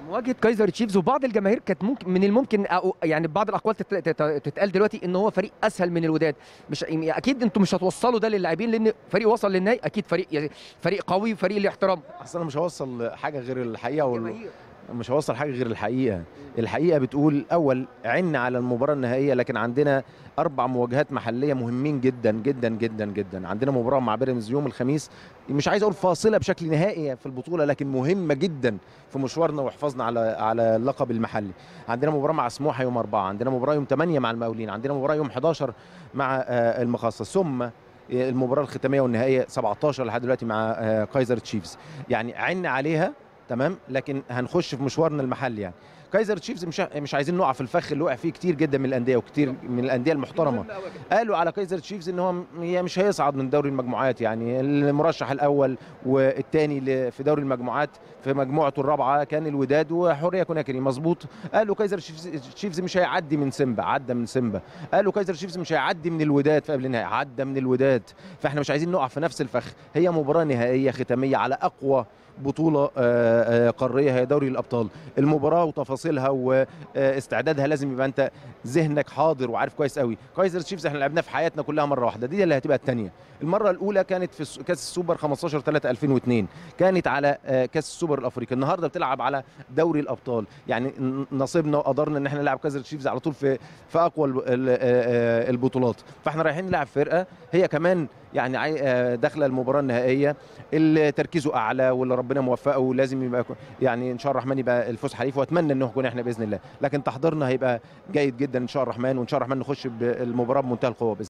مواجهه كايزر تشيفز وبعض الجماهير كانت ممكن من الممكن أو يعني بعض الاقوال تت- تت- تتقال دلوقتي ان هو فريق اسهل من الوداد مش يعني اكيد انتم مش هتوصلوا ده للاعبين لان فريق وصل للنهائي اكيد فريق يعني فريق قوي وفريق له احترام اصل انا مش هوصل حاجه غير الحقيقه وال... الجماهير. مش هوصل حاجه غير الحقيقه الحقيقه بتقول اول عنا على المباراه النهائيه لكن عندنا اربع مواجهات محليه مهمين جدا جدا جدا جدا عندنا مباراه مع بيراميدز يوم الخميس مش عايز اقول فاصله بشكل نهائي في البطوله لكن مهمه جدا في مشوارنا وحفاظنا على على اللقب المحلي عندنا مباراه مع سموحه يوم أربعة عندنا مباراه يوم 8 مع المقاولين عندنا مباراه يوم 11 مع آه، المخصص ثم المباراه الختاميه والنهائيه 17 لحد دلوقتي مع آه، كايزر تشيفز يعني عنا عليها تمام لكن هنخش في مشوارنا المحلي يعني كايزر تشيفز مش مش عايزين نقع في الفخ اللي وقع فيه كتير جدا من الانديه وكتير من الانديه المحترمه قالوا على كايزر تشيفز ان هو م- هي مش هيصعد من دوري المجموعات يعني المرشح الاول والثاني في دوري المجموعات في مجموعته الرابعه كان الوداد وحوريه كوناكري مظبوط قالوا كايزر تشيفز تشيفز مش هيعدي من سيمبا عدى من سيمبا قالوا كايزر تشيفز مش هيعدي من الوداد في قبل النهائي عدى من الوداد فاحنا مش عايزين نقع في نفس الفخ هي مباراه نهائيه ختاميه على اقوى بطوله آه، آه، قاريه هي دوري الابطال المباراه وتفاصيلها واستعدادها لازم يبقى انت ذهنك حاضر وعارف كويس قوي كايزر تشيفز احنا لعبناه في حياتنا كلها مره واحده دي اللي هتبقى الثانيه المره الاولى كانت في الس- كاس السوبر 15 3 2002 كانت على آه، كاس السوبر الافريقي النهارده بتلعب على دوري الابطال يعني ن- نصيبنا وقدرنا ان احنا نلعب كايزر تشيفز على طول في في اقوى ال- ال- آه، آه، البطولات فاحنا رايحين نلعب فرقه هي كمان يعني عاي- آه، داخله المباراه النهائيه اللي تركيزه اعلى واللي ربنا موفقه ولازم يبقى كو- يعني ان شاء الله الرحمن يبقى الفوز حليف واتمنى انه نكون احنا باذن الله لكن تحضيرنا هيبقى جيد جدا ان شاء الله الرحمن وان شاء الله الرحمن نخش بالمباراه بمنتهى القوه باذن